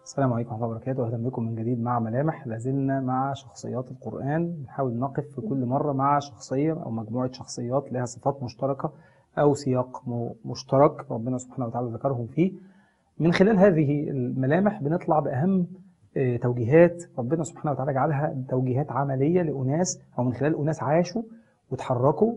السلام عليكم ورحمة الله وبركاته أهلا بكم من جديد مع ملامح لازلنا مع شخصيات القرآن نحاول نقف في كل مرة مع شخصية أو مجموعة شخصيات لها صفات مشتركة أو سياق م- مشترك ربنا سبحانه وتعالى ذكرهم فيه من خلال هذه الملامح بنطلع بأهم آه، توجيهات ربنا سبحانه وتعالى جعلها توجيهات عملية لأناس أو من خلال أناس عاشوا وتحركوا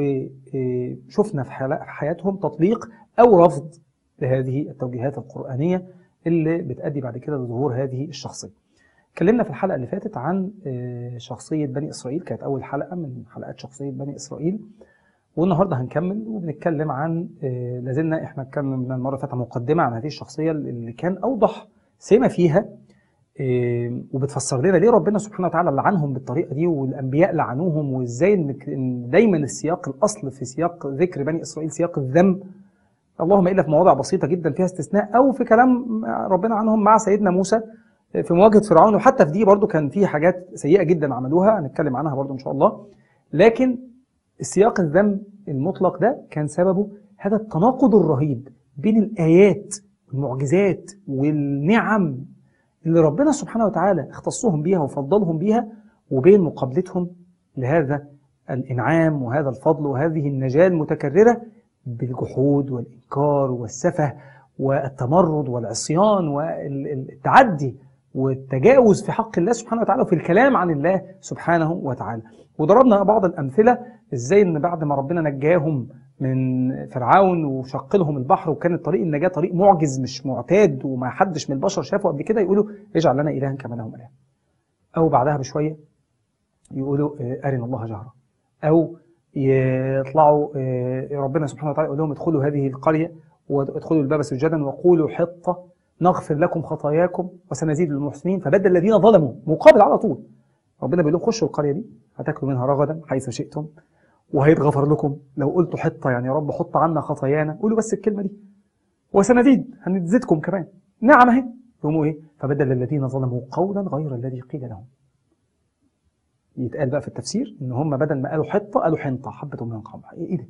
وشفنا في حلا- في حياتهم تطبيق أو رفض لهذه التوجيهات القرآنية اللي بتأدي بعد كده لظهور هذه الشخصية. اتكلمنا في الحلقة اللي فاتت عن آه، شخصية بني إسرائيل كانت أول حلقة من حلقات شخصية بني إسرائيل والنهارده هنكمل وبنتكلم عن آه، لازلنا احنا اتكلمنا المرة اللي فاتت عن مقدمة عن هذه الشخصية اللي كان أوضح سمة فيها آه، وبتفسر لنا ليه ربنا سبحانه وتعالى لعنهم بالطريقة دي والأنبياء لعنوهم وإزاي إن- إن دايما السياق الأصل في سياق ذكر بني إسرائيل سياق الذم اللهم الا في مواضع بسيطه جدا فيها استثناء او في كلام ربنا عنهم مع سيدنا موسى في مواجهه فرعون وحتى في دي برضو كان في حاجات سيئه جدا عملوها هنتكلم عنها برضو ان شاء الله لكن السياق الذم المطلق ده كان سببه هذا التناقض الرهيب بين الايات والمعجزات والنعم اللي ربنا سبحانه وتعالى اختصهم بيها وفضلهم بيها وبين مقابلتهم لهذا الانعام وهذا الفضل وهذه النجاه المتكرره بالجحود والإنكار والسفه والتمرد والعصيان والتعدي والتجاوز في حق الله سبحانه وتعالى وفي الكلام عن الله سبحانه وتعالى وضربنا بعض الأمثلة إزاي إن بعد ما ربنا نجاهم من فرعون وشق لهم البحر وكان طريق النجاة طريق معجز مش معتاد وما حدش من البشر شافه قبل كده يقولوا اجعل لنا إلها كما لهم إله أو بعدها بشوية يقولوا آه، أرنا الله جهرة أو يطلعوا آه، ربنا سبحانه وتعالى يقول لهم ادخلوا هذه القرية وادخلوا الباب سجدا وقولوا حطة نغفر لكم خطاياكم وسنزيد المحسنين فبدل الذين ظلموا مقابل على طول ربنا بيقول لهم خشوا القرية دي هتاكلوا منها رغدا حيث شئتم وهيتغفر لكم لو قلتوا حطة يعني يا رب حط عنا خطايانا قولوا بس الكلمة دي وسنزيد هنزيدكم كمان نعم اهي يقوموا ايه فبدل الذين ظلموا قولا غير الذي قيل لهم يتقال بقى في التفسير ان هم بدل ما قالوا حطه قالوا حنطه حبه من قمح ايه إيه ده؟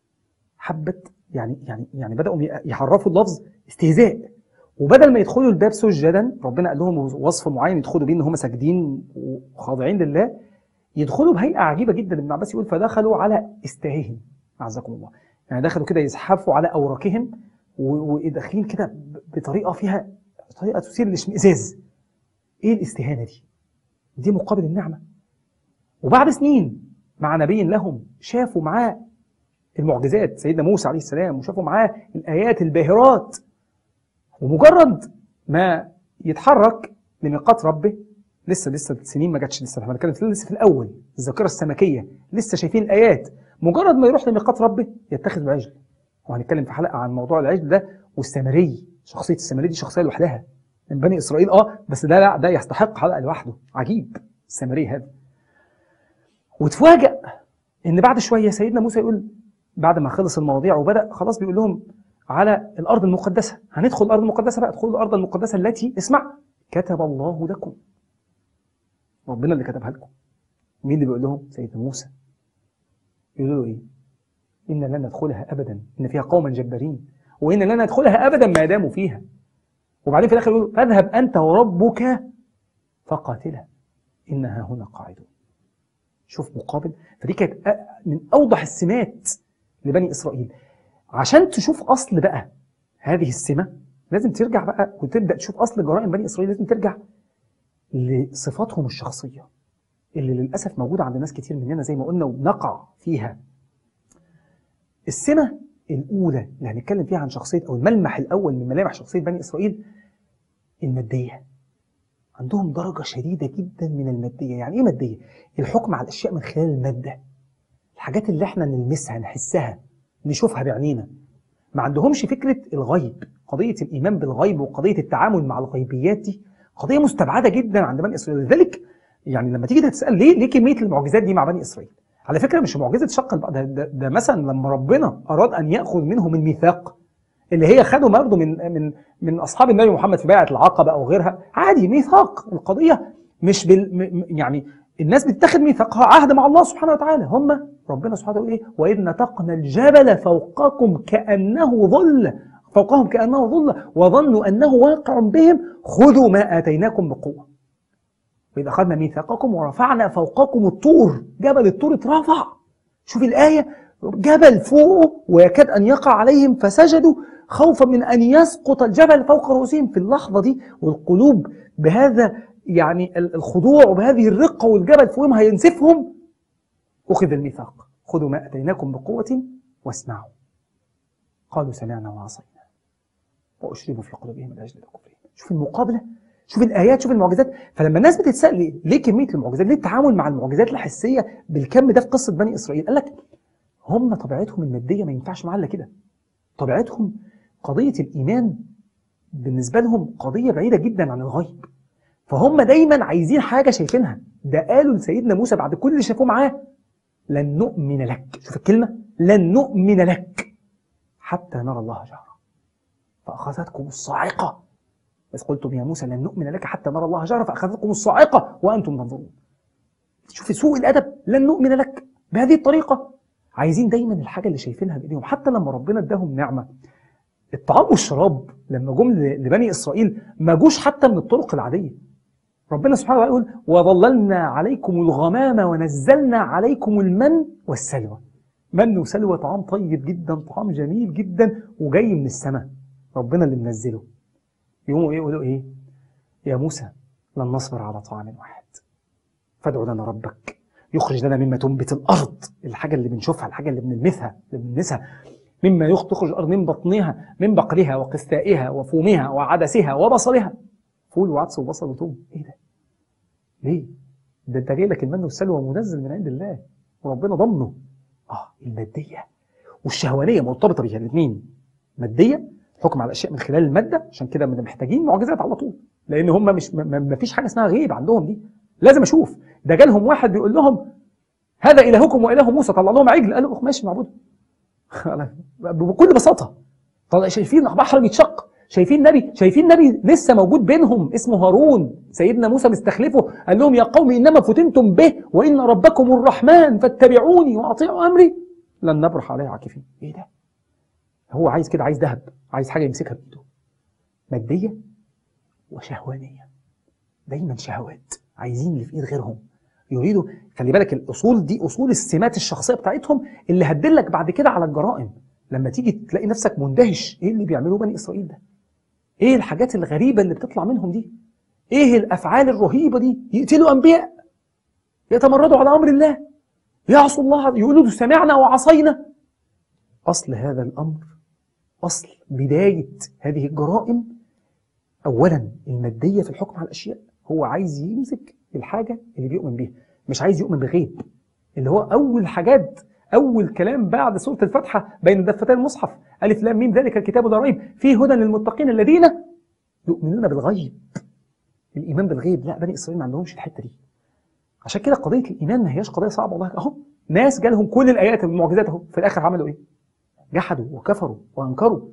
حبه يعني يعني يعني بداوا يحرفوا اللفظ استهزاء وبدل ما يدخلوا الباب سجدا ربنا قال لهم وصف معين يدخلوا بيه ان هم ساجدين وخاضعين لله يدخلوا بهيئه عجيبه جدا ابن عباس يقول فدخلوا على استاههم اعزكم الله يعني دخلوا كده يزحفوا على اوراقهم و- وداخلين كده ب- بطريقه فيها طريقه تثير الاشمئزاز ايه الاستهانه دي؟ دي مقابل النعمه وبعد سنين مع نبي لهم شافوا معاه المعجزات سيدنا موسى عليه السلام وشافوا معاه الآيات الباهرات ومجرد ما يتحرك لميقات ربه لسه لسه السنين ما جاتش لسه احنا بنتكلم في- لسه في الأول الذاكرة السمكية لسه شايفين الآيات مجرد ما يروح لميقات ربه يتخذ عجل وهنتكلم في حلقة عن موضوع العجل ده والسامري شخصية السامري دي شخصية لوحدها من بني إسرائيل اه بس ده لا ده يستحق حلقة لوحده عجيب السامري هذا وتفاجأ ان بعد شويه سيدنا موسى يقول بعد ما خلص المواضيع وبدا خلاص بيقول لهم على الارض المقدسه هندخل الارض المقدسه بقى ادخلوا الارض المقدسه التي اسمع كتب الله لكم ربنا اللي كتبها لكم مين اللي بيقول لهم سيدنا موسى يقولوا له ايه ان لن ندخلها ابدا ان فيها قوما جبارين وان لن ندخلها ابدا ما داموا فيها وبعدين في الاخر يقولوا فاذهب انت وربك فقاتلا انها هنا قاعدون شوف مقابل فدي كانت أ- من اوضح السمات لبني اسرائيل عشان تشوف اصل بقى هذه السمه لازم ترجع بقى وتبدا تشوف اصل جرائم بني اسرائيل لازم ترجع لصفاتهم الشخصيه اللي للاسف موجوده عند ناس كتير مننا زي ما قلنا وبنقع فيها السمه الاولى اللي هنتكلم فيها عن شخصيه او الملمح الاول من ملامح شخصيه بني اسرائيل الماديه عندهم درجة شديدة جدا من المادية يعني ايه مادية؟ الحكم على الأشياء من خلال المادة الحاجات اللي احنا نلمسها نحسها نشوفها بعينينا ما عندهمش فكرة الغيب قضية الإيمان بالغيب وقضية التعامل مع الغيبيات دي قضية مستبعدة جدا عند بني إسرائيل لذلك يعني لما تيجي تسأل ليه ليه كمية المعجزات دي مع بني إسرائيل على فكرة مش معجزة شق البحر ده, ده, ده مثلا لما ربنا أراد أن يأخذ منهم الميثاق اللي هي خدوا برضه من من من اصحاب النبي محمد في بيعه العقبه او غيرها عادي ميثاق القضيه مش بال م- م- يعني الناس بتتخذ ميثاقها عهد مع الله سبحانه وتعالى هم ربنا سبحانه وتعالى ايه واذ نتقنا الجبل فوقكم كانه ظل فوقهم كأنه ظل وظنوا أنه واقع بهم خذوا ما آتيناكم بقوة وإذا أخذنا ميثاقكم ورفعنا فوقكم الطور جبل الطور اترفع شوف الآية جبل فوقه ويكاد أن يقع عليهم فسجدوا خوفا من أن يسقط الجبل فوق رؤوسهم في اللحظة دي والقلوب بهذا يعني الخضوع وبهذه الرقة والجبل فوقهم هينسفهم أخذ الميثاق خذوا ما أتيناكم بقوة واسمعوا قالوا سمعنا وعصينا وأشربوا في قلوبهم الأجل الكفرين شوف المقابلة شوف الآيات شوف المعجزات فلما الناس بتتسأل ليه, ليه كمية المعجزات ليه التعامل مع المعجزات الحسية بالكم ده في قصة بني إسرائيل قال لك هم طبيعتهم المادية ما ينفعش معاها كده طبيعتهم قضية الإيمان بالنسبة لهم قضية بعيدة جدا عن الغيب فهم دايما عايزين حاجة شايفينها ده قالوا لسيدنا موسى بعد كل اللي شافوه معاه لن نؤمن لك شوف الكلمة لن نؤمن لك حتى نرى الله جهرا فأخذتكم الصاعقة بس قلتم يا موسى لن نؤمن لك حتى نرى الله جهرا فأخذتكم الصاعقة وأنتم تنظرون شوف سوء الأدب لن نؤمن لك بهذه الطريقة عايزين دايما الحاجة اللي شايفينها بإيديهم حتى لما ربنا اداهم نعمة الطعام والشراب لما جم لبني إسرائيل ما جوش حتى من الطرق العادية ربنا سبحانه وتعالى يقول وظللنا عليكم الغمام ونزلنا عليكم المن والسلوى من وسلوى طعام طيب جدا طعام جميل جدا وجاي من السماء ربنا اللي منزله يقوموا يقولوا ايه يا موسى لن نصبر على طعام واحد فادع لنا ربك يخرج لنا مما تنبت الارض الحاجه اللي بنشوفها الحاجه اللي بنلمسها اللي بنلمسها مما تخرج الارض من بطنها من بقلها وقثائها وفومها وعدسها وبصلها فول وعدس وبصل وثوم ايه ده ليه ده انت جاي لك المن والسلوى منزل من عند الله وربنا ضمنه اه الماديه والشهوانيه مرتبطه بيها الاثنين ماديه حكم على الاشياء من خلال الماده عشان كده محتاجين معجزات على طول لان هم مش ما فيش حاجه اسمها غيب عندهم دي لازم اشوف ده جالهم واحد بيقول لهم هذا الهكم واله موسى طلع لهم عجل قالوا ماشي معبود بكل بساطه طلع شايفين بحر بيتشق شايفين نبي شايفين نبي لسه موجود بينهم اسمه هارون سيدنا موسى مستخلفه قال لهم يا قوم انما فتنتم به وان ربكم الرحمن فاتبعوني واطيعوا امري لن نبرح عليه عاكفين ايه ده هو عايز كده عايز ذهب عايز حاجه يمسكها بايده ماديه وشهوانيه دايما شهوات عايزين اللي في ايد غيرهم يريدوا خلي بالك الاصول دي اصول السمات الشخصيه بتاعتهم اللي هتدلك بعد كده على الجرائم لما تيجي تلاقي نفسك مندهش ايه اللي بيعملوه بني اسرائيل ده ايه الحاجات الغريبه اللي بتطلع منهم دي ايه الافعال الرهيبه دي يقتلوا انبياء يتمردوا على امر الله يعصوا الله يقولوا سمعنا وعصينا اصل هذا الامر اصل بدايه هذه الجرائم اولا الماديه في الحكم على الاشياء هو عايز يمسك الحاجه اللي بيؤمن بيها مش عايز يؤمن بغيب اللي هو اول حاجات اول كلام بعد سوره الفاتحه بين دفتي المصحف الف لام ميم ذلك الكتاب لا ريب فيه هدى للمتقين الذين يؤمنون بالغيب الايمان بالغيب لا بني اسرائيل ما عندهمش الحته دي عشان كده قضيه الايمان ما هياش قضيه صعبه والله اهو ناس جالهم كل الايات والمعجزات اهو في الاخر عملوا ايه جحدوا وكفروا وانكروا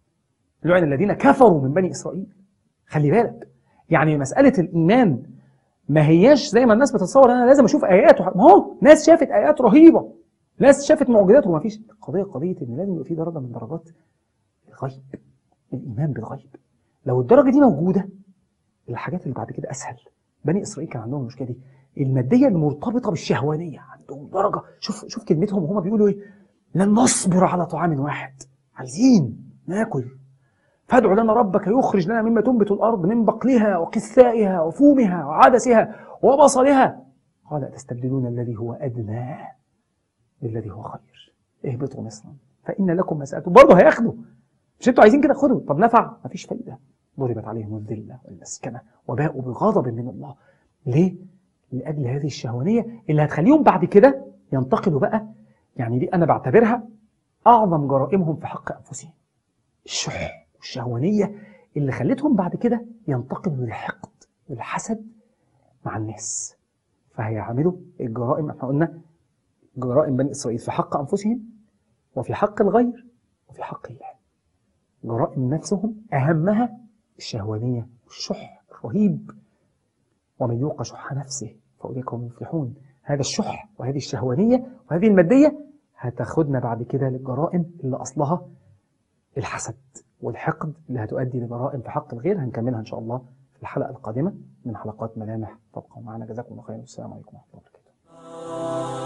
لعن الذين كفروا من بني اسرائيل خلي بالك يعني مساله الايمان ما هياش زي ما الناس بتتصور انا لازم اشوف ايات ما هو ناس شافت ايات رهيبه ناس شافت معجزات وما فيش قضيه قضيه ان لازم يبقى في درجه من درجات الغيب الايمان بالغيب لو الدرجه دي موجوده الحاجات اللي بعد كده اسهل بني اسرائيل كان عندهم المشكله دي الماديه المرتبطه بالشهوانيه عندهم درجه شوف شوف كلمتهم وهم بيقولوا ايه لن نصبر على طعام واحد عايزين ناكل فادع لنا ربك يخرج لنا مما تنبت الارض من بقلها وقثائها وفومها وعدسها وبصلها قال تستبدلون الذي هو ادنى بالذي هو خير اهبطوا مصرا فان لكم ما سالتم برضه هياخدوا مش انتوا عايزين كده خدوا طب نفع مفيش فايده ضربت عليهم الذله والمسكنه وباءوا بغضب من الله ليه؟ لاجل هذه الشهوانيه اللي هتخليهم بعد كده ينتقلوا بقى يعني دي انا بعتبرها اعظم جرائمهم في حق انفسهم الشح والشهوانيه اللي خلتهم بعد كده ينتقلوا للحقد والحسد مع الناس فهيعملوا الجرائم احنا قلنا جرائم بني اسرائيل في حق انفسهم وفي حق الغير وفي حق الله جرائم نفسهم اهمها الشهوانيه والشح الرهيب ومن يوق شح نفسه فاولئك هم المفلحون هذا الشح وهذه الشهوانيه وهذه الماديه هتاخدنا بعد كده للجرائم اللي اصلها الحسد والحقد اللي هتؤدي لجرائم في حق الغير هنكملها إن شاء الله في الحلقة القادمة من حلقات ملامح فابقوا معنا جزاكم الله خيرا والسلام عليكم ورحمة الله وبركاته